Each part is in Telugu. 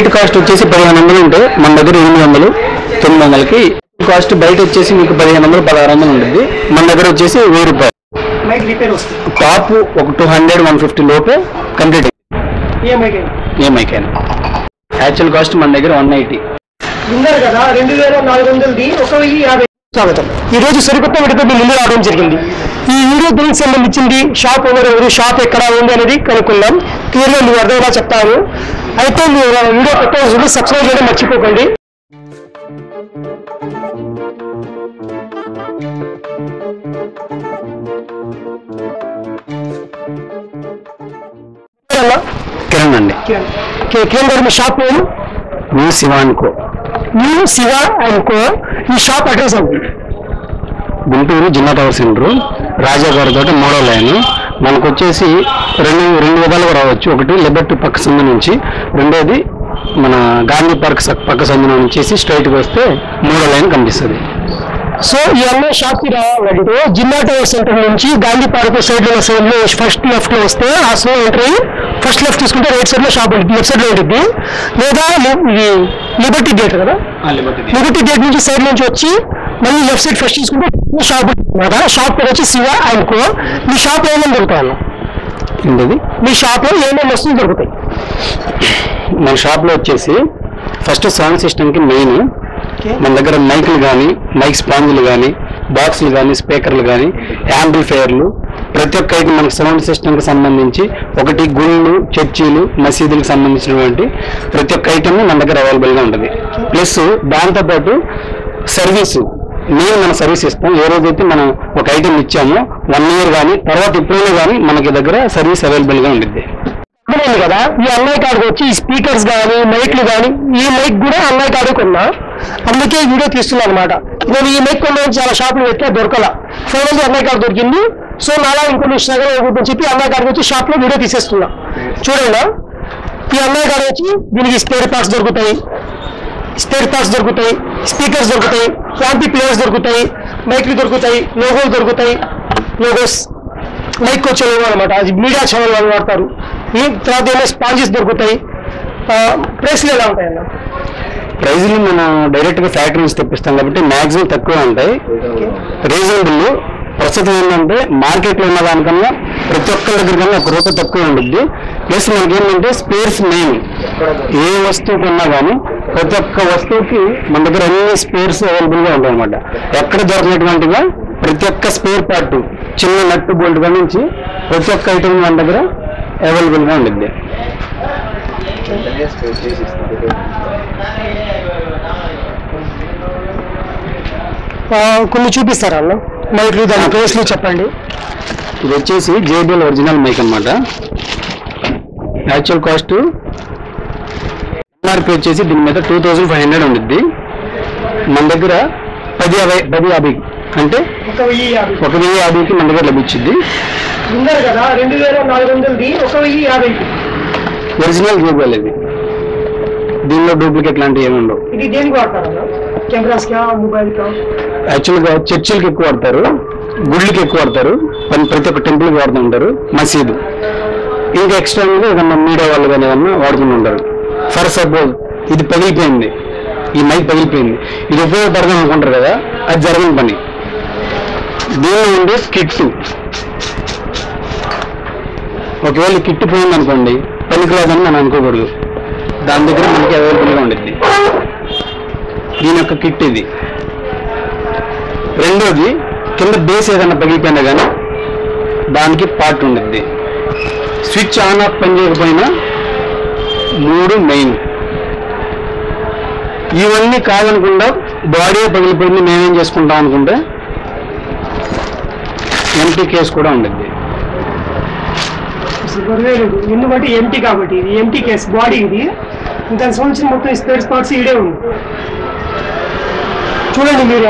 బయట కాస్ట్ వచ్చేసి పదిహేను వందలు ఉంటే మన దగ్గర ఎనిమిది వందలు తొమ్మిది వందలకి కాస్ట్ బయట వచ్చేసి మీకు పదిహేను వందలు పదహారు వందలు ఉంటుంది మన దగ్గర వచ్చేసి వెయ్యి రూపాయలు మైక్ రిపేర్ వస్తుంది టాప్ ఒక టూ హండ్రెడ్ వన్ ఫిఫ్టీ లోపే కంప్లీట్ ఏ మైక్ అయినా ఏమైకైనా యాక్చువల్ కాస్ట్ మన దగ్గర వన్ ఎయిటీ విన్నారు కదా రెండు వేల నాలుగు వందలది ఒక వెయ్యి యాభై స్వాగతం ఈ రోజు సరికొత్త వీడియోతో మీ ముందు రావడం జరిగింది ఈ వీడియో దీనికి సంబంధించింది షాప్ ఓనర్ ఎవరు షాప్ ఎక్కడ ఉంది అనేది కనుక్కుందాం క్లియర్గా మీరు అర్థమయ్యేలా చెప్తాను అయితే మీరు వీడియో పెట్టాల్సి సబ్స్క్రైబ్ చేయడం మర్చిపోకండి అమ్మా, కిరణ్ అండి కిరణ్ కి- కిరణ్ గారు మీ షాప్ నేమ్ మీ శివాన్కో న్యూ శివ అండ్ కో ఈ షాప్ అడ్రస్ అవుతుంది గుంటూరు జిల్లా టవర్ సెంటర్ రాజా గారి తోట మూడో లైన్ మనకు వచ్చేసి రెండు రెండు విధాలుగా రావచ్చు ఒకటి లిబర్టీ పక్క సందు నుంచి రెండోది మన గాంధీ పార్క్ సక్- పక్క సందు నుంచి స్ట్రైట్గా వస్తే మూడో లైన్ కనిపిస్తుంది సో ఈ అమ్మాయి షాప్ కి రావాలంటే జిల్లా టవర్ సెంటర్ నుంచి గాంధీ పార్క్ సైడ్ లో సైడ్ లో ఫస్ట్ లెఫ్ట్ లో వస్తే ఆ సో ఎంట్రీ ఫస్ట్ లెఫ్ట్ తీసుకుంటే రైట్ సైడ్ లో షాప్ ఉంటుంది లెఫ్ట్ సైడ్ లో ఉంటుంది లేదా లి- ఇది లిబర్టీ గేట్ కదా లిబర్టీ గేట్ నుంచి సైడ్ నుంచి వచ్చి మళ్ళీ లెఫ్ట్ సైడ్ ఫస్ట్ తీసుకుంటే షాప్ ఉంటుంది కదా షాప్ పేరు వచ్చి శివ అండ్ కో మీ షాప్ లో ఏమేమి దొరుకుతాయి అన్న ఏంటది మీ షాప్ లో ఏమేమి వస్తువులు దొరుకుతాయి మన షాప్లో వచ్చేసి ఫస్ట్ సౌండ్ సిస్టమ్కి మెయిన్ మన దగ్గర మైకులు కానీ మైక్ స్పాంజులు కానీ బాక్సులు కానీ స్పీకర్లు కానీ యాంప్లిఫైయర్లు ప్రతి ఒక్క ఐటమ్ మనకు సౌండ్ సిస్టమ్కి సంబంధించి ఒకటి గుళ్ళు చర్చీలు మసీదులకు సంబంధించినటువంటి ప్రతి ఒక్క ఐటమ్ మన దగ్గర అవైలబుల్గా ఉంటుంది ప్లస్ దాంతోపాటు సర్వీసు మేము మన సర్వీస్ ఇస్తాం ఏ రోజైతే మనం ఒక ఐటమ్ ఇచ్చామో వన్ ఇయర్ కానీ తర్వాత ఎప్పుడైనా కానీ మనకి దగ్గర సర్వీస్ అవైలబుల్గా ఉంటుంది అర్థమైంది కదా ఈ అన్నయ్య కాడికి వచ్చి ఈ స్పీకర్స్ కానీ మైక్లు కానీ ఈ మైక్ కూడా అన్నయ్య కాడికి కొన్నా అందుకే ఈ వీడియో తీస్తున్నా అనమాట నేను ఈ మైక్ కొన్నా చాలా షాపులు పెట్టా దొరకల ఫైనల్ అన్నయ్య కాడ దొరికింది సో నాలా ఇంకొన్ని స్ట్రగల్ అవుతుందని చెప్పి అన్నయ్య కాడికి వచ్చి షాప్ లో వీడియో తీసేస్తున్నా చూడండి ఈ అన్నయ్య కాడ వచ్చి దీనికి స్పేర్ పార్ట్స్ దొరుకుతాయి స్పేర్ పార్ట్స్ దొరుకుతాయి స్పీకర్స్ దొరుకుతాయి యాంపీ ప్లేయర్స్ దొరుకుతాయి మైక్లు దొరుకుతాయి లోగోలు దొరుకుతాయి లోగోస్ మైక్ వచ్చే లోగో అనమాట అది మీడియా ఛానల్ వాళ్ళు వాడతారు ఈ తర్వాత ఏమో స్పాంజెస్ దొరుకుతాయి ప్రైస్లు ఎలా ఉంటాయి అన్న ప్రైజ్లు మనం డైరెక్ట్ గా ఫ్యాక్టరీ నుంచి తెప్పిస్తాం కాబట్టి మాక్సిమం తక్కువ ఉంటాయి రీజనబుల్ ప్రస్తుతం ఏంటంటే మార్కెట్ లో ఉన్న దానికన్నా ప్రతి ఒక్కరి దగ్గర కన్నా ఒక రూపాయి తక్కువ ఉంటుంది ప్లస్ మనకి ఏంటంటే స్పేర్స్ మెయిన్ ఏ వస్తువు కొన్నా కానీ ప్రతి ఒక్క వస్తువుకి మన దగ్గర అన్ని స్పేర్స్ అవైలబుల్ గా ఉంటాయి అనమాట ఎక్కడ దొరకనటువంటిగా ప్రతి ఒక్క స్పేర్ పార్ట్ చిన్న నట్టు బోల్ట్ కాడ నుంచి ప్రతి ఒక్క ఐటమ్ మన దగ్గర అవైలబుల్ గా ఉంటుంది ఆ, కొన్ని చూపిస్తారా అన్న మైక్లు దాని ప్రైస్లు చెప్పండి ఇది వచ్చేసి జేబిఎల్ ఒరిజినల్ మైక్ అన్నమాట యాక్చువల్ కాస్ట్ ఎంఆర్పి వచ్చేసి దీని మీద టూ థౌజండ్ ఫైవ్ హండ్రెడ్ ఉండిద్ది మన దగ్గర పది యాభై పది యాభై అంటే ఒక వెయ్యి యాభై ఒక వెయ్యి యాభైకి మన దగ్గర లభించింది విన్నారు కదా రెండు వేల నాలుగు వందలది ఒక వెయ్యి యాభై ఒరిజినల్ జేబిఎల్ ఇది దీనిలో డూప్లికేట్ లాంటివి ఏమి ఉండవు ఇది దేనికి వాడతారన్న కెమెరాస్ కా మొబైల్ కా యాక్చువల్గా చర్చిలకు ఎక్కువ వాడతారు గుళ్ళకి ఎక్కువ వాడతారు పని ప్రతి ఒక్క టెంపుల్కి వాడుతూ ఉంటారు మసీదు ఇంకా ఎక్స్ట్రా ఏదన్నా మీడియా వాళ్ళు కానీ ఏమన్నా వాడుతూ ఉంటారు ఫర్ సపోజ్ ఇది పగిలిపోయింది ఈ మైక్ పగిలిపోయింది ఇది ఉపయోగపడదాం అనుకుంటారు కదా అది జరగని పని దీనిలో ఉండే కిట్ ఒకవేళ ఈ కిట్ పోయింది అనుకోండి పనికిరాదని మనం అనుకోకూడదు దాని దగ్గర మనకి అవైలబుల్గా ఉండిద్ది దీని యొక్క కిట్ ఇది రెండోది కింద బేస్ ఏదైనా పగిలిపోయినా కానీ దానికి పార్ట్ ఉండిద్ది స్విచ్ ఆన్ ఆఫ్ పని చేయకపోయినా మూడు మెయిన్ ఇవన్నీ కాదనుకుండా బాడీ పగిలిపోయింది మేమేం చేసుకుంటాం అనుకుంటే ఎంటీ కేసు కూడా ఉండిద్ది అసలు గొడవే లేదు ఎందుకంటే ఎంటీ కాబట్టి ఇది ఎంటీ కేస్ బాడీ ఇది దానికి సంబంధించిన మొత్తం స్పేర్ స్పాట్స్ ఇడే ఉంది చూడండి మీరు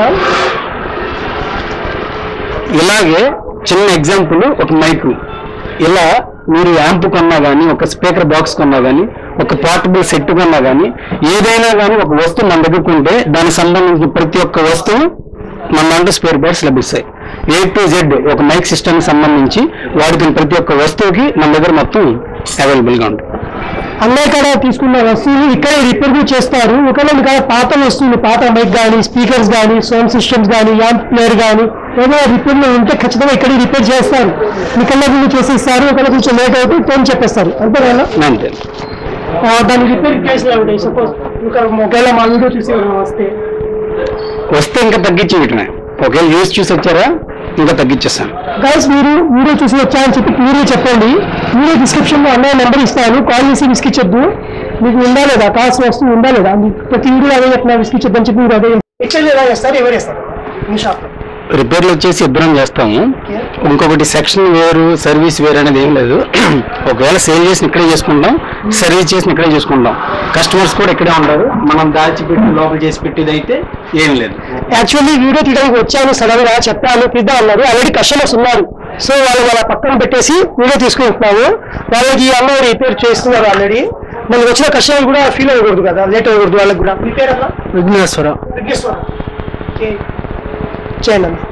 ఇలాగే చిన్న ఎగ్జాంపుల్ ఒక మైక్ ఇలా మీరు యాంప్ కొన్నా కానీ ఒక స్పీకర్ బాక్స్ కొన్నా కానీ ఒక పోర్టబుల్ సెట్ కొన్నా కానీ ఏదైనా కానీ ఒక వస్తువు మన దగ్గర ఉంటే దానికి సంబంధించిన ప్రతి ఒక్క వస్తువు మన దాంట్లో స్పేర్ పార్ట్స్ లభిస్తాయి ఏ టు జెడ్ ఒక మైక్ సిస్టమ్ సంబంధించి వాడుతున్న ప్రతి ఒక్క వస్తువుకి మన దగ్గర మొత్తం అవైలబుల్గా ఉంటుంది అన్నయ్య కాడ తీసుకున్న వస్తువులు ఇక్కడే రిపేర్ కూడా చేస్తారు ఒకవేళ మీ కాడ పాత వస్తువులు పాత మైక్ కానీ స్పీకర్స్ కానీ సౌండ్ సిస్టమ్స్ కానీ యాంప్ ప్లేయర్ కానీ ఏదైనా రిపేర్లో ఉంటే ఖచ్చితంగా ఇక్కడే రిపేర్ చేస్తారు మీ కళ్ళ ముందు చేసేస్తారు ఒకవేళ కొంచెం లేట్ అయితే ఫోన్ చెప్పేస్తారు అంతేనా అంతే ఆ, దాని రిపేర్ ప్రైస్ ఉంటాయి సపోజ్ ఇంకా ఒకవేళ మా వీడియో చూసి ఎవరైనా వస్తే వస్తే ఇంకా తగ్గించి వీటిని ఒకవేళ యూస్ చూసి వచ్చారా ఇంకా తగ్గించేస్తాను గైస్ మీరు వీడియో చూసి వచ్చారని చెప్పి క్లియర్గా చెప్పండి వీడియో డిస్క్రిప్షన్ లో అన్నయ్య నెంబర్ ఇస్తాను కాల్ చేసి విసికిచ్చొద్దు మీకు ఉందా లేదా కావాల్సిన వస్తువు ఉందా లేదా మీకు ప్రతి వీడియో అదే చెప్పిన విసికిచ్చొద్దు అని చెప్పి మీరు అదే ఎక్స్చేంజ్ ఎలా చేస్తారు ఎవరు చేస్తారు మీ షాప్ రిపేర్లు వచ్చేసి ఇద్దరం చేస్తాము ఇంకొకటి సెక్షన్ వేరు సర్వీస్ వేరు అనేది ఏం లేదు ఒకవేళ సేల్ చేసి ఇక్కడే చేసుకుంటాం సర్వీస్ చేసి ఇక్కడే చేసుకుంటాం కస్టమర్స్ కూడా ఇక్కడే ఉంటారు మనం దాచిపెట్టి లోపల చేసి పెట్టేది అయితే ఏం లేదు యాక్చువల్లీ వీడియో తీయడానికి వచ్చాను సడన్ గా చెప్పాను తీద్దాం అన్నారు ఆల్రెడీ కస్టమర్స్ ఉన్నారు సో వాళ్ళు వాళ్ళ పక్కన పెట్టేసి వీడియో తీసుకుంటున్నాము వాళ్ళకి ఈ అమ్మాయి రిపేర్ చేస్తున్నారు ఆల్రెడీ మనకి వచ్చిన కస్టమర్ కూడా ఫీల్ అవ్వకూడదు కదా లేట్ అవ్వకూడదు వాళ్ళకి కూడా మీ పేరు అన్నా విఘ్నేశ్వరం విఘ్నేశ్వర ఓకే చేయండి అన్న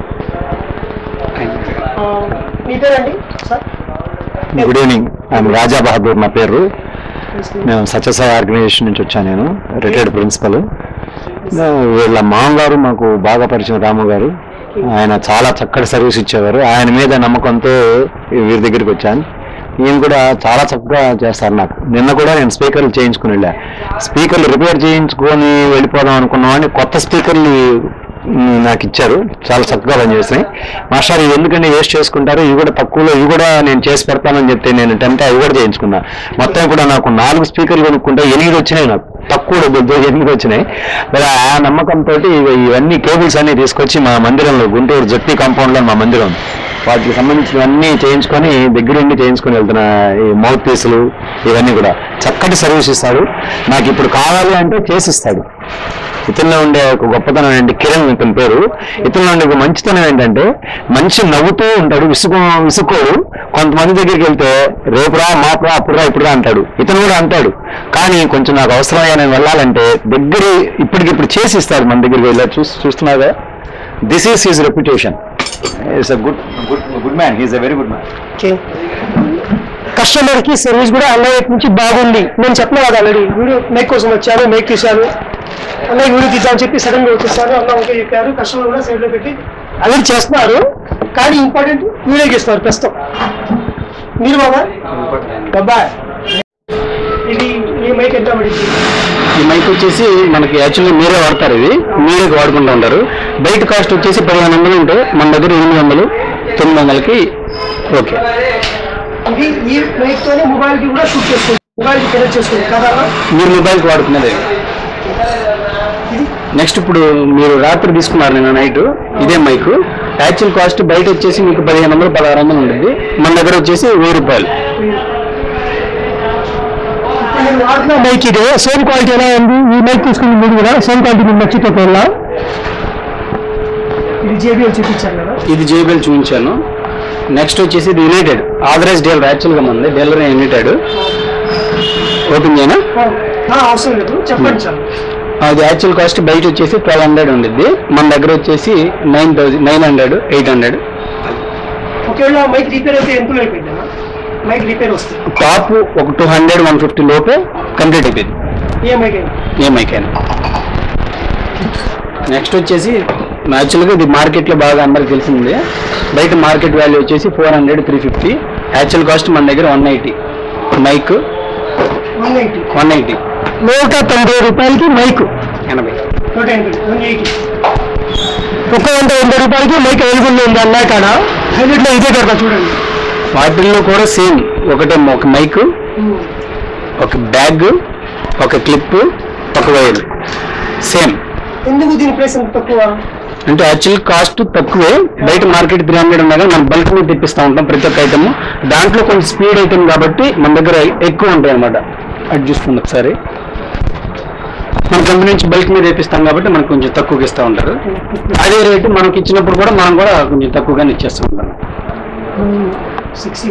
ఆ, మీ పేరండి sir good evening I'm Raja Bahadur నా పేరు నేను సత్యసాయి ఆర్గనైజేషన్ నుంచి వచ్చాను నేను రిటైర్డ్ ప్రిన్సిపల్ వీళ్ళ మామగారు మాకు బాగా పరిచయం రాము గారు ఆయన చాలా చక్కటి సర్వీస్ ఇచ్చేవారు ఆయన మీద నమ్మకంతో వీరి దగ్గరికి వచ్చాను ఈయన కూడా చాలా చక్కగా చేస్తారు నాకు నిన్న కూడా నేను స్పీకర్లు చేయించుకుని వెళ్ళా స్పీకర్లు రిపేర్ చేయించుకొని వెళ్ళిపోదాం అనుకున్నామని కొత్త స్పీకర్లు మ్, నాకు ఇచ్చారు చాలా చక్కగా పనిచేసినాయి మాస్టర్ ఇవి ఎందుకంటే వేస్ట్ చేసుకుంటారు ఇవి కూడా తక్కువలో ఇవి కూడా నేను చేసి పెడతానని చెప్తే నేను టెంట్ అవి కూడా చేయించుకున్నా మొత్తం కూడా నాకు నాలుగు స్పీకర్లు కొనుక్కుంటే ఎనిమిది వచ్చినాయి నాకు తక్కువ డబ్బులతో ఎనిమిది వచ్చినాయి మరి ఆ నమ్మకంతో ఇవన్నీ కేబుల్స్ అన్ని తీసుకొచ్చి మా మందిరంలో గుంటూరు జట్టి కాంపౌండ్లో మా మందిరం ఉంది. వాటికి సంబంధించినవన్నీ చేయించుకొని దగ్గరుండి చేయించుకొని వెళ్తున్న ఈ మౌత్ పీసులు ఇవన్నీ కూడా చక్కటి సర్వీస్ ఇస్తాడు నాకు ఇప్పుడు కావాలి అంటే చేసిస్తాడు ఇతనిలో ఉండే ఒక గొప్పతనం ఏంటి కిరణ్ ఇతని పేరు ఇతనిలో ఉండే ఒక మంచితనం ఏంటంటే మంచి నవ్వుతూ ఉంటాడు విసుగు విసుక్కోడు కొంతమంది దగ్గరికి వెళ్తే రేపురా మాపురా అప్పుడురా ఇప్పుడురా అంటాడు ఇతను కూడా అంటాడు కానీ కొంచెం నాకు అవసరమయ్యా నేను వెళ్ళాలంటే దగ్గర ఇప్పటికిప్పుడు చేసి ఇస్తాడు మన దగ్గరికి వెళ్ళా చూసి చూస్తున్నాగా this is his reputation it's a good good good man he's a very good man okay customer కి సర్వీస్ కూడా అన్నయ్య వైపు నుంచి బాగుంది నేను చెప్పిన కదా ఆల్రెడీ వీడియో మేక్ కోసం వచ్చాను మేక్ తీశాను అన్నయ్య వీడియో తీద్దామని చెప్పి సడన్ గా వచ్చేసాను అన్న ఓకే చెప్పారు కస్టమర్ కూడా సైడ్ లో పెట్టి అవి చేస్తున్నారు కానీ ఇంపార్టెంట్ వీడియో చేస్తున్నారు ప్రస్తుతం మీరు బాబా బాబా ఇది ఈ మైక్ ఎంత పడింది ఈ మైక్ వచ్చేసి మనకి యాక్చువల్లీ మీరే వాడతారు ఇది మీరే వాడుకుంటూ ఉంటారు బయట కాస్ట్ వచ్చేసి పదిహేను వందలు ఉంటే మన దగ్గర ఎనిమిది వందలు తొమ్మిది వందలకి ఓకే ఇది ఈ మైక్ తోనే మొబైల్ కి కూడా షూట్ చేసుకోవచ్చు మొబైల్ కి కనెక్ట్ చేసుకోవచ్చు కదా అన్న? మీరు మొబైల్కి వాడుకునేదే ఇది నెక్స్ట్ ఇప్పుడు మీరు రాత్రి తీసుకున్నారు నిన్న నైట్ ఇదే మైక్ యాక్చువల్ కాస్ట్ బయట వచ్చేసి మీకు పదిహేను వందలు పదహారు వందలు ఉంటుంది మన దగ్గర వచ్చేసి వెయ్యి రూపాయలు ఇప్పుడు నేను వాడుతున్న మైక్ ఇదే సేమ్ క్వాలిటీ ఎలా ఉంది ఈ మైక్ తీసుకుని మీరు కూడా సేమ్ క్వాలిటీ మీకు నచ్చితే ఒకవేళ ఇది జేబీఎల్ చూపించాను కదా ఇది జేబిఎల్ చూపించాను నెక్స్ట్ వచ్చేసి ఇది యునైటెడ్ ఆథరైజ్ డీలర్ యాక్చువల్గా మంది డీలర్ యునైటెడ్ ఓపెన్ చేయనా ఆ, అవసరం లేదు చెప్పండి చాలు అది యాక్చువల్ కాస్ట్ బయట వచ్చేసి ట్వెల్వ్ హండ్రెడ్ ఉండిద్ది మన దగ్గర వచ్చేసి nine thousand nine hundred eight hundred ఒకవేళ మైక్ రిపేర్ అయితే ఎంత అయిపోయింది మైక్ రిపేర్ వస్తుంది టాప్ ఒక టూ హండ్రెడ్ వన్ ఫిఫ్టీ లోపే కంప్లీట్ అయిపోయింది ఏ మైక్ అయినా ఏ మైక్ అయినా నెక్స్ట్ వచ్చేసి యాక్చువల్గా ఇది మార్కెట్లో బాగా అందరికి తెలిసింది బయట మార్కెట్ వాల్యూ వచ్చేసి four hundred three fifty actual cost మన దగ్గర one eighty mic one eighty one eighty నూట తొంభై రూపాయలకి మైక్ ఎనభై నూట ఎనభై వన్ ఎయిటీ ఒక వంద ఎనభై రూపాయలకి మైక్ అవైలబుల్ ఉంది అన్నాయి కాడ హైలైట్ లో ఇదే పెడతా చూడండి వాటిల్లో కూడా సేమ్ ఒకటే ఒక మైక్ ఒక బ్యాగ్ ఒక క్లిప్ ఒక వైర్ సేమ్ ఎందుకు దీని ప్రైస్ ఎంత తక్కువ అంటే యాక్చువల్ కాస్ట్ తక్కువే బయట మార్కెట్ త్రీ హండ్రెడ్ ఉండగా మనం బల్క్ మీద తెప్పిస్తూ ఉంటాం ప్రతి ఒక్క ఐటమ్ దాంట్లో కొంచెం స్పీడ్ ఐటమ్ కాబట్టి మన దగ్గర ఎక్కువ ఉంటాయి అనమాట అది చూసుకోండి ఒకసారి మన కంపెనీ నుంచి బల్క్ మీద తెప్పిస్తాం కాబట్టి మనకు కొంచెం తక్కువకి ఇస్తూ ఉంటారు అదే రేటు మనకి ఇచ్చినప్పుడు కూడా మనం కూడా కొంచెం తక్కువగానే ఇచ్చేస్తూ ఉంటాం సిక్స్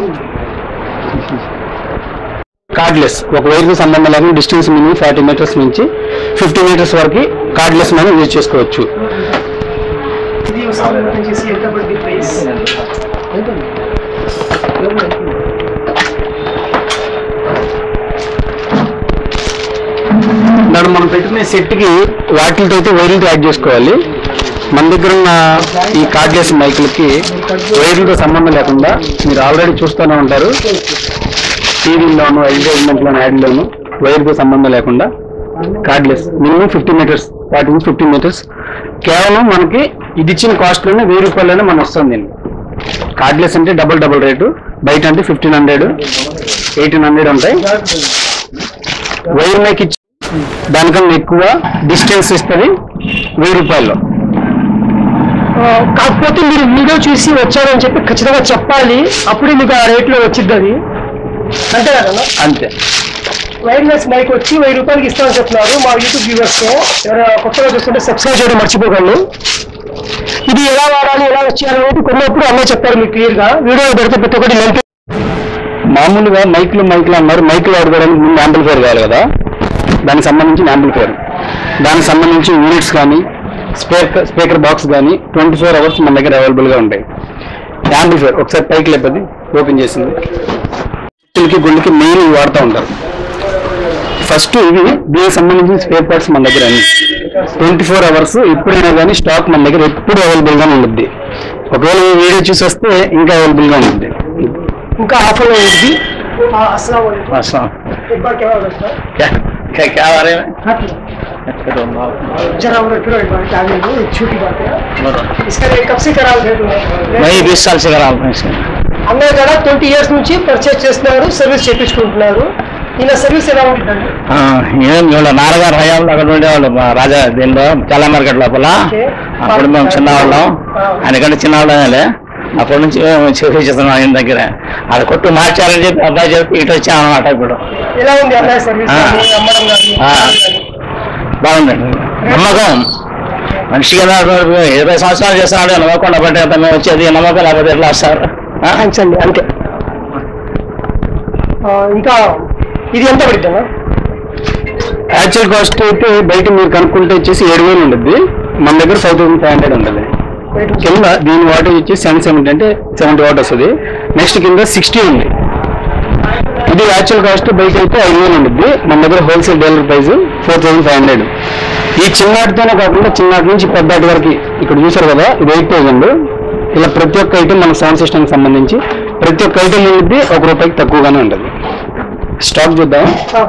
కార్డ్లెస్ ఒక వైర్కి సంబంధం లేకుండా డిస్టెన్స్ మినిమం ఫార్టీ మీటర్స్ నుంచి ఫిఫ్టీ మీటర్స్ వరకు కార్డ్లెస్ మనం యూజ్ చేసుకోవచ్చు ఇది ఒకసారి ఓపెన్ చేసి ఎంత పడింది ప్రైస్ అక్కడ మనం పెట్టుకునే సెట్ కి వాటితో అయితే వైర్లతో యాడ్ చేసుకోవాలి మన దగ్గర ఉన్న ఈ కార్డ్లెస్ మైకులకి వైర్లతో సంబంధం లేకుండా మీరు ఆల్రెడీ చూస్తూనే ఉంటారు టీవీలోను అడ్వర్టైజ్మెంట్లోను యాడ్లోను వైర్తో సంబంధం లేకుండా కార్డ్లెస్ మినిమం ఫిఫ్టీ మీటర్స్ వాటి నుంచి ఫిఫ్టీ మీటర్స్ కేవలం మనకి ఇది ఇచ్చిన కాస్ట్లోనే వెయ్యి రూపాయలనే మనం వస్తుంది దీన్ని కార్డ్లెస్ అంటే డబుల్ డబుల్ రేటు బయట అంటే ఫిఫ్టీన్ హండ్రెడ్ ఎయిటీన్ హండ్రెడ్ ఉంటాయి వైర్ మైక్ ఇచ్చి దానికన్నా ఎక్కువ డిస్టెన్స్ ఇస్తుంది వెయ్యి రూపాయల్లో ఆ, కాకపోతే మీరు వీడియో చూసి వచ్చారని చెప్పి ఖచ్చితంగా చెప్పాలి అప్పుడే మీకు ఆ రేట్లో వచ్చింది అది అంతే కదా అంతే వైర్లెస్ మైక్ వచ్చి వెయ్యి రూపాయలకి ఇస్తామని చెప్తున్నారు మా యూట్యూబ్ వ్యూవర్స్ ఎవరైనా కొత్తగా చూస్తుంటే సబ్స్క్రైబ్ చేయడం మర్చిపోకండి ఇది ఎలా వాడాలి ఎలా వచ్చేయాలి అనేది కొన్నప్పుడు అన్నీ చెప్తారు మీకు క్లియర్ గా వీడియో పెడితే ప్రతి ఒక్కటి లెంత్ మామూలుగా మైక్లు మైక్లు అన్నారు మైక్లు వాడుకోవడానికి ముందు యాంప్లిఫైర్ కావాలి కదా దానికి సంబంధించిన యాంప్లిఫైర్ దానికి సంబంధించి యూనిట్స్ కానీ స్పీకర్ స్పీకర్ బాక్స్ కానీ ట్వంటీ ఫోర్ అవర్స్ మన దగ్గర అవైలబుల్గా ఉంటాయి యాంప్లిఫైర్ ఒకసారి పైకి లేపది ఓపెన్ చేసింది గుళ్ళకి గుళ్ళకి మెయిన్ ఇవి వాడుతూ ఉంటారు ఫస్ట్ ఇవి దీనికి సంబంధించిన స్పేర్ పార్ట్స్ మన దగ్గర అన్ని ట్వంటీ ఫోర్ అవర్స్ ఎప్పుడైనా కానీ స్టాక్ మన దగ్గర ఎప్పుడు అవైలబుల్గానే ఉంటుంది ఒకవేళ ఈ వీడియో చూసి వస్తే ఇంకా అవైలబుల్గా ఉంటుంది ఇంకా ఆఫర్లో ఉంది అస్సలం అసలు एक बार क्या होगा सर क्या क्या क्या आ रहे हैं हाँ जरा वो रखो एक बार क्या नहीं एक छोटी बात है इसका रेट कब से करा थे मैं बीस साल से करा हूँ इसका అన్నయ్య కూడా ట్వంటీ ఇయర్స్ నుంచి పర్చేస్ చేస్తున్నారు సర్వీస్ చేయించుకుంటున్నారు ఈయన సర్వీస్ ఎలా ఉంటుందండి ఏం వీళ్ళ నాన్నగారు హయాంలో అక్కడ ఉండేవాళ్ళు మా రాజా దీనిలో చాలా మార్కెట్ లోపల ఓకే. అప్పుడు మేము చిన్నవాళ్ళం ఆ. ఆయనకంటే చిన్నవాళ్ళే అప్పటి నుంచి మేము చేసి చేస్తున్నాం ఆయన దగ్గర అది కొట్టు మార్చారని చెప్పి అబ్బాయి చెప్పి ఇటు వచ్చాం అనమాట ఇప్పుడు ఎలా ఉంది అన్నయ్య సర్వీస్ ఆ. కానీ అమ్మడం కానీ ఆ. బాగుందండి నమ్మకం మనిషికి ఎలా ఇరవై సంవత్సరాలు చేస్తున్నాడు నమ్మకుండా పట్టే మేము వచ్చేది నమ్మకం లేకపోతే ఎట్లా వస్తారు ఆ? థ్యాంక్స్ అండి అంతే ఆ, ఇంకా ఇది ఎంత పడుతుందా యాక్చువల్ కాస్ట్ అయితే బయట మీరు కనుక్కుంటే వచ్చేసి ఏడు వేలు ఉంటుంది మన దగ్గర ఫైవ్ థౌసండ్ ఫైవ్ హండ్రెడ్ ఉంటుంది కింద దీని వాటర్ వచ్చేసి సెవెన్ సెవెంటీ అంటే సెవెంటీ వాట్ వస్తుంది నెక్స్ట్ కింద సిక్స్టీ ఉంది ఇది యాక్చువల్ కాస్ట్ బయట అయితే ఐదు వేలు ఉంటుంది మన దగ్గర wholesale dealer price four thousand five hundred ఈ చిన్నాటితోనే కాకుండా చిన్నాటి నుంచి పెద్దాటి వరకు ఇక్కడ చూసారు కదా ఇది ఎయిట్ థౌసండ్ ఇలా ప్రతి ఒక్క ఐటమ్ మన సౌండ్ సిస్టమ్కి సంబంధించి ప్రతి ఒక్క ఐటమ్ ఉంటుంది ఒక రూపాయికి తక్కువగానే ఉంటుంది స్టాక్ చూద్దాం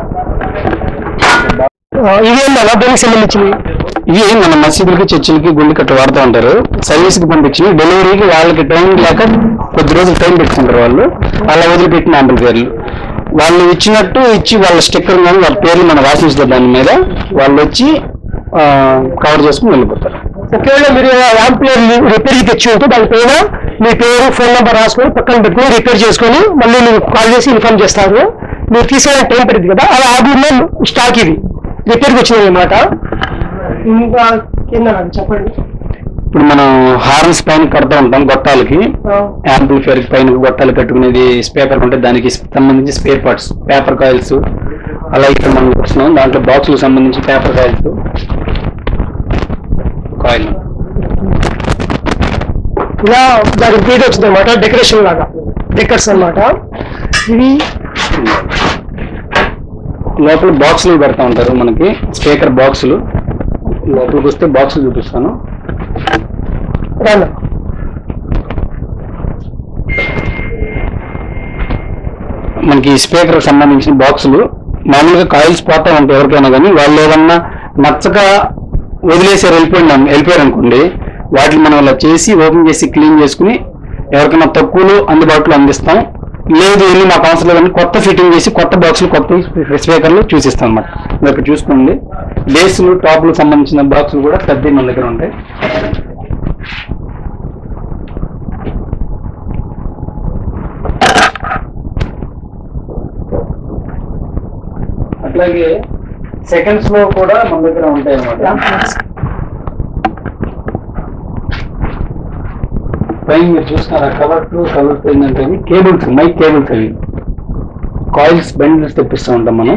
ఇవి ఏంటన్నా దానికి సంబంధించింది ఇవి మన మసీదులకి చర్చిలకి గుళ్ళకి అట్లా వాడుతూ ఉంటారు సర్వీస్ కి పంపించి డెలివరీకి వాళ్ళకి టైం లేక కొద్ది రోజులు టైం పెట్టుకుంటారు వాళ్ళు అలా వదిలిపెట్టిన ఆంబుల్ పేర్లు వాళ్ళు ఇచ్చినట్టు ఇచ్చి వాళ్ళ స్టిక్కర్ కానీ వాళ్ళ పేర్లు మనం రాసిస్తారు దాని మీద వాళ్ళు వచ్చి కవర్ చేసుకుని వెళ్ళిపోతారు ఒకవేళ మీరు యాంప్లియర్ రిపేర్కి తెచ్చి ఉంటే దానిపైన మీ పేరు ఫోన్ నెంబర్ రాసుకొని పక్కన పెట్టుకొని రిపేర్ చేసుకొని మళ్ళీ మీరు కాల్ చేసి ఇన్ఫార్మ్ చేస్తారు మీరు తీసుకోవడానికి టైం పడుతుంది కదా అలా ఆగులో స్టాక్ ఇది రిపేర్కి వచ్చింది అనమాట ఇంకా ఏందన్నా చెప్పండి ఇప్పుడు మనం హార్న్స్ పైన కడుతూ ఉంటాం గొట్టాలకి ఆ, యాంప్లిఫైర్ పైన గొట్టాలు కట్టుకునేది స్పేపర్ ఉంటే దానికి సంబంధించి స్పేర్ పార్ట్స్ పేపర్ కాయిల్స్ అలా ఇక్కడ మనం వస్తున్నాం దాంట్లో బాక్సులకు సంబంధించి పేపర్ కాయిల్స్ కాయిల్ ఇలా దానికి పేరు వచ్చింది అనమాట డెకరేషన్ లాగా డెకర్స్ అన్నమాట ఇవి లోపల బాక్సులు పెడతా ఉంటారు మనకి స్పీకర్ బాక్సులు లోపలికి వస్తే బాక్సులు చూపిస్తాను రాను మనకి స్పీకర్ సంబంధించిన బాక్సులు మామూలుగా కాయిల్స్ పోతా ఉంటాయి ఎవరికైనా కానీ వాళ్ళు ఏదన్నా నచ్చక వదిలేసారు వెళ్ళిపోయినాం వెళ్ళిపోయారు అనుకోండి వాటిని మనం ఇలా చేసి ఓపెన్ చేసి క్లీన్ చేసుకుని ఎవరికైనా తక్కువలో అందుబాటులో అందిస్తాం లేదు వెళ్ళి మాకు అవసరం లేదని కొత్త ఫిట్టింగ్ చేసి కొత్త బాక్సులు కొత్త స్పీకర్లు చూసిస్తాం అనమాట మీరు ఇక్కడ చూసుకోండి బేస్లు టాప్లు సంబంధించిన బాక్సులు కూడా పెద్ద మన దగ్గర ఉంటాయి అట్లాగే సెకండ్స్ లో కూడా మన దగ్గర ఉంటాయి అన్నమాట పైన మీరు చూస్తున్నారా కవర్ టు కవర్ ఏంటంటే కేబుల్స్ మైక్ కేబుల్స్ అవి కాయిల్స్ బండిల్స్ తెప్పిస్తూ ఉంటాం మనం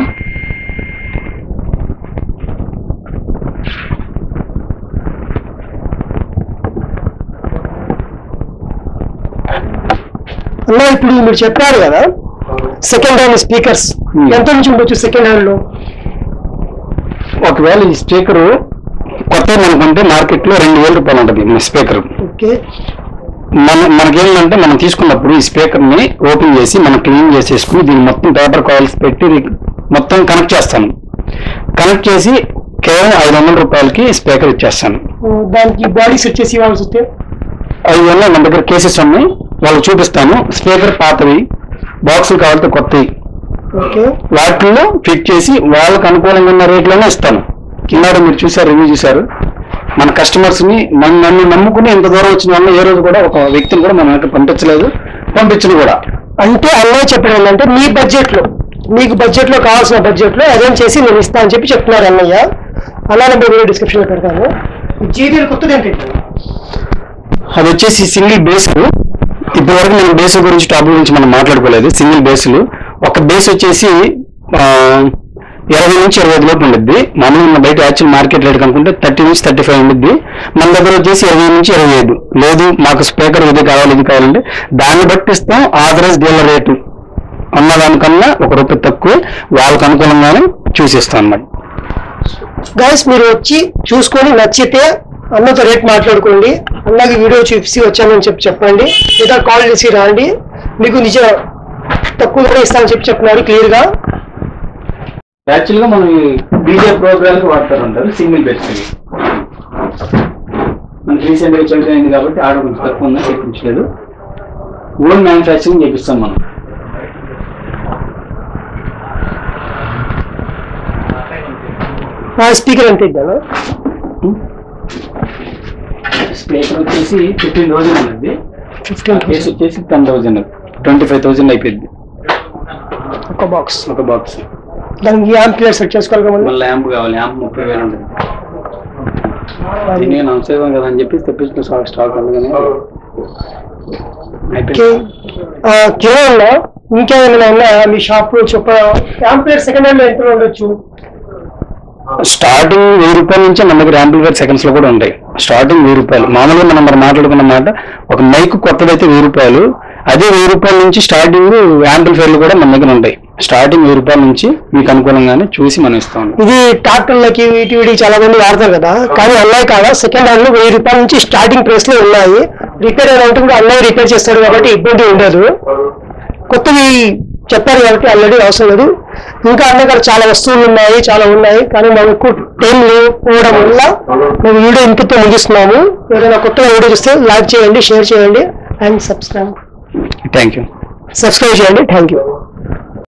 అన్న ఇప్పుడు మీరు చెప్పారు కదా సెకండ్ హ్యాండ్ స్పీకర్స్ Hmm. ఎంత నుంచి ఉండొచ్చు సెకండ్ హ్యాండ్ లో ఒకవేళ ఈ స్పీకర్ కొత్త అనుకుంటే మార్కెట్ లో రెండు వేల రూపాయలు ఉంటుంది ఈ స్పీకర్ ఓకే మన మనకేంటంటే మనం తీసుకున్నప్పుడు ఈ స్పీకర్ ని ఓపెన్ చేసి మనం క్లీన్ చేసేసుకుని దీన్ని మొత్తం పేపర్ కాయిల్స్ పెట్టి ఇది మొత్తం కనెక్ట్ చేస్తాను కనెక్ట్ చేసి కేవలం ఐదు వందల రూపాయలకి స్పీకర్ ఇచ్చేస్తాను దానికి బాడీ సెట్ చేసి ఇవ్వాల్సి వస్తే ఐదు వందల మన దగ్గర కేసెస్ ఉన్నాయి వాళ్ళు చూపిస్తాను స్పీకర్ పాతవి బాక్సులు కావాలంటే కొత్తవి ఓకే వాటిల్లో ఫిట్ చేసి వాళ్ళకి అనుకూలంగా ఉన్న రేట్లోనే ఇస్తాను కింద మీరు చూసారు రివ్యూ చూసారు మన కస్టమర్స్ ని నన్ను నన్ను నమ్ముకుని ఇంత దూరం వచ్చిన వల్ల ఏ రోజు కూడా ఒక వ్యక్తిని కూడా మన వెనక పంపించలేదు పంపించను కూడా అంటే అన్నయ్య చెప్పడం ఏంటంటే మీ బడ్జెట్ లో మీకు బడ్జెట్ లో కావాల్సిన బడ్జెట్ లో అరేంజ్ చేసి నేను ఇస్తా అని చెప్పి చెప్తున్నారు అన్నయ్య అలా నేను వీడియో డిస్క్రిప్షన్ లో పెడతాను జీడీఎల్ కొత్తది ఏంటంటే అది వచ్చేసి సింగిల్ బేస్ ఇప్పటి వరకు మనం బేస్ గురించి టాప్ గురించి మనం మాట్లాడుకోలేదు సింగిల్ బేస్లు ఒక బేస్ వచ్చేసి ఆ, ఇరవై నుంచి ఇరవై ఐదు లోపు ఉండిద్ది మామూలుగా మన బయట యాక్చువల్ మార్కెట్ రేట్ కనుకుంటే థర్టీ నుంచి థర్టీ ఫైవ్ ఉండిద్ది మన దగ్గర వచ్చేసి ఇరవై నుంచి ఇరవై ఐదు లేదు మాకు స్పీకర్ ఇది కావాలి ఇది కావాలంటే దాన్ని బట్టి ఇస్తాం ఆథరైజ్ డీలర్ రేటు అన్నదానికన్నా ఒక రూపాయి తక్కువ వాళ్ళకి అనుకూలంగానే చూసిస్తాం అన్నమాట గైస్ మీరు వచ్చి చూసుకొని నచ్చితే అన్నతో రేట్ మాట్లాడుకోండి అన్నకి వీడియో చూసి వచ్చానని చెప్పి చెప్పండి లేదా కాల్ చేసి రాండి మీకు నిజ తక్కువ కూడా ఇస్తానని చెప్పి చెప్తున్నారు క్లియర్ గా యాక్చువల్ గా మనం డీజే ప్రోగ్రామ్ కి వాడతారు సింగిల్ బెడ్స్ ఇవి మనకి రీసెంట్ గా చదివి అయింది కాబట్టి ఆర్డర్ కొంచెం తక్కువ ఉందని చెప్పించలేదు ఓన్ మ్యానుఫ్యాక్చరింగ్ చేపిస్తాం మనం స్పీకర్ ఎంత ఇద్దాను స్పీకర్ వచ్చేసి ఫిఫ్టీన్ థౌసండ్ ఉన్నది ఫిఫ్టీన్ కేసు వచ్చేసి ten thousand twenty five thousand అయిపోయింది ఒక బాక్స్ ఒక బాక్స్ దానికి యాంప్ ప్లేయర్ సెట్ చేసుకోవాలి కదా మళ్ళీ ల్యాంప్ కావాలి ల్యాంప్ ముప్పై వేలు ఉంటుంది దీన్ని నమసేవం కదా అని చెప్పి తెప్పించిన స్టాక్ స్టాక్ అందుకని ఓకే అయిపోయింది కిరణ్ ఇంకేమైనా ఉన్నాయా మీ షాప్ చెప్ప యాంప్ ప్లేయర్ సెకండ్ హ్యాండ్ ఎంత ఉండొచ్చు స్టార్టింగ్ వెయ్యి రూపాయల నుంచి మన దగ్గర యాంప్లిఫైర్ సెకండ్స్ లో కూడా ఉంటాయి స్టార్టింగ్ వెయ్యి రూపాయలు మామూలుగా మనం మరి మాట్లాడుకున్న మాట ఒక మైక్ కొత్తదైతే వెయ్యి రూపాయలు అదే వెయ్యి రూపాయల నుంచి స్టార్టింగ్ యాంప్లిఫైర్లు కూడా మన దగ్గర ఉంటాయి స్టార్టింగ్ వెయ్యి రూపాయల నుంచి మీకు అనుకూలంగానే చూసి మనం ఇస్తాం ఇది ట్రాక్టర్లకి వీటి వీటికి చాలా మంది వాడతారు కదా కానీ అన్నయ్య కాదా సెకండ్ హ్యాండ్ లో వెయ్యి రూపాయల నుంచి స్టార్టింగ్ ప్రైస్ లో ఉన్నాయి రిపేర్ అయిన కూడా అన్నయ్య రిపేర్ చేస్తాడు కాబట్టి ఇబ్బంది ఉండదు కొత్తవి చెప్పారు కాబట్టి ఆల్రెడీ అవసరం లేదు ఇంకా అన్న దగ్గర చాలా వస్తువులు ఉన్నాయి చాలా ఉన్నాయి కానీ మాకు ఎక్కువ టైం లేకపోవడం వల్ల మేము వీడియో ఇంతతో ముగిస్తున్నాము ఏదైనా కొత్తగా వీడియో చూస్తే లైక్ చేయండి షేర్ చేయండి and subscribe thank you subscribe చేయండి థ్యాంక్ యూ